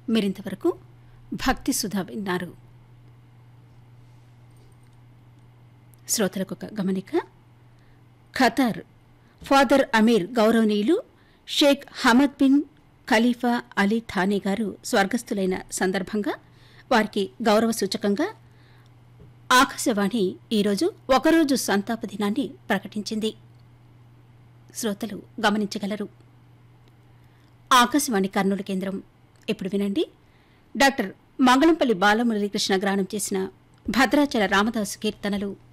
మీరింతవరకు భక్తి సుధా విన్నారు శ్రోతలకు ఒక గమనిక ఖతార్ ఫాదర్ అమీర్ గౌరవనీయులు Sheikh Hamad bin Khalifa Al Thani garu స్వర్గస్థులైన సందర్భంగా వారికి గౌరవ సూచకంగా ఆకాశవాణి ఈరోజు ఒకరోజు సంతాప దినాన్ని ప్రకటించింది శ్రోతలు గమనించగలరు ఆకాశవాణి కర్నూలు కేంద్రం ఇప్పుడు వినండి డాక్టర్ మంగళంపల్లి బాలమురళీకృష్ణ గ్రానం చేసిన భద్రాచల రామదాసు కీర్తనలు